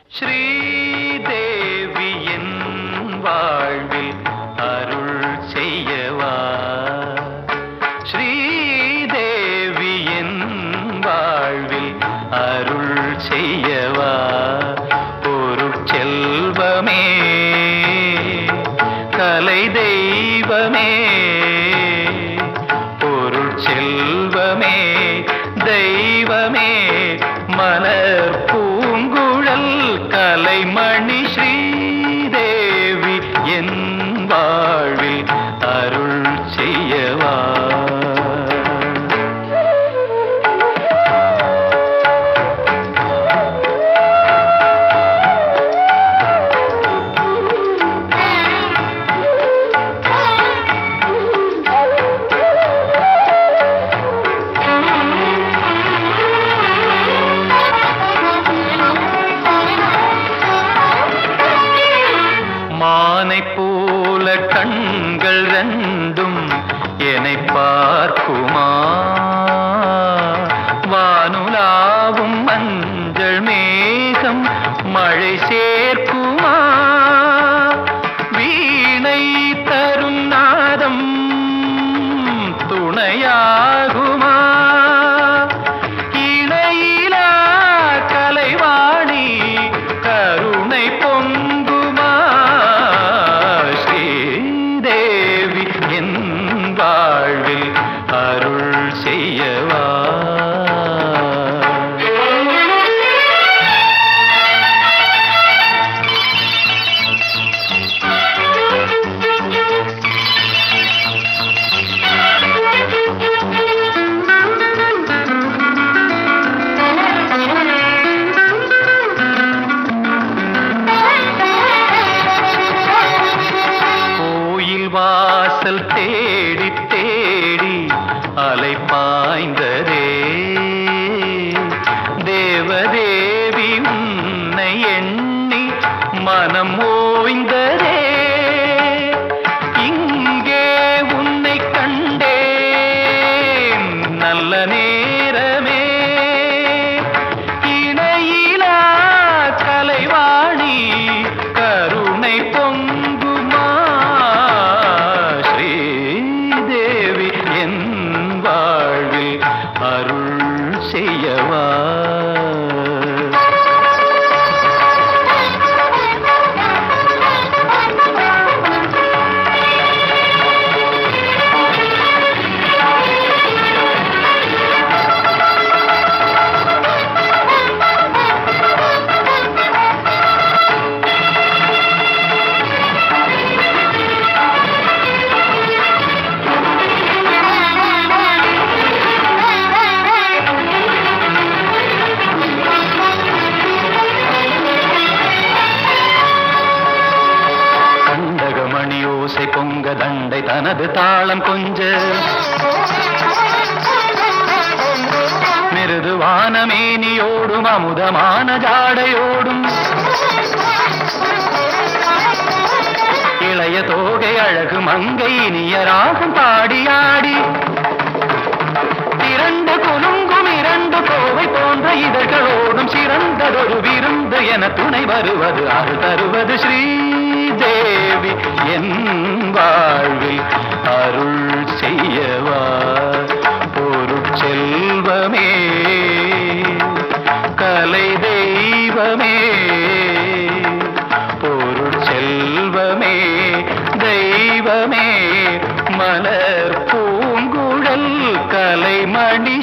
ஸ்ரீதேவி என் வாழ்வில் அருள் செய்யவா ஸ்ரீதேவி என் வாழ்வில் அருள் செய்யவா ஒரு செல்வமே கலை தெய்வமே பொருள் செல்வமே தெய்வமே மலர் பூங்குழல் கலைமணி ஸ்ரீதேவி என் வாழ்வில் அருள் செய்யவா மானை போல கண்கள் ரெண்டும் என்னை பார்க்குமா வானுலாவும் மஞ்சள் மேகம் மழை சேர்க்குமா வீணை தரும் நாதம் துணையாகுமா இணையிலா கலைவாணி கருணை பொங்குமா ஸ்ரீதேவி என் வாழ்வில் அருள் செய்யவா கோயில் வாசல் தேடி தேடி அலை பாய்ந்ததே தேவதேவி உன்னை எண்ணி மனம் ஓய்ந்ததே இங்கே உன்னை கண்டேன் நல்ல நேரமே இணையிலா கலைவாணி கருணை பொங்குமா ஸ்ரீதேவி என் வாழ்வில் அருள் செய்யவா கண்டகமணி ஓசை பொங்க தண்டை தனது தாளம் கொஞ்ச மிருதுவான மேனியோடும் அமுதமான ஜாடையோடும் இளைய தோகை அழகு மங்கை இனிய ராகம் பாடியாடி இரண்டு குலுங்கும் இரண்டு கோவை போன்ற இதழ்களோடும் சிறந்ததொரு விருந்து என துணை வருவது அருள் தருவது ஸ்ரீதேவி என் வாழ்வில் அருள் செய்யவா ஒரு செல்வமே கலை தெய்வமே பொருள் செல்வமே தெய்வமே மலர் பூங்குழல் கலைமணி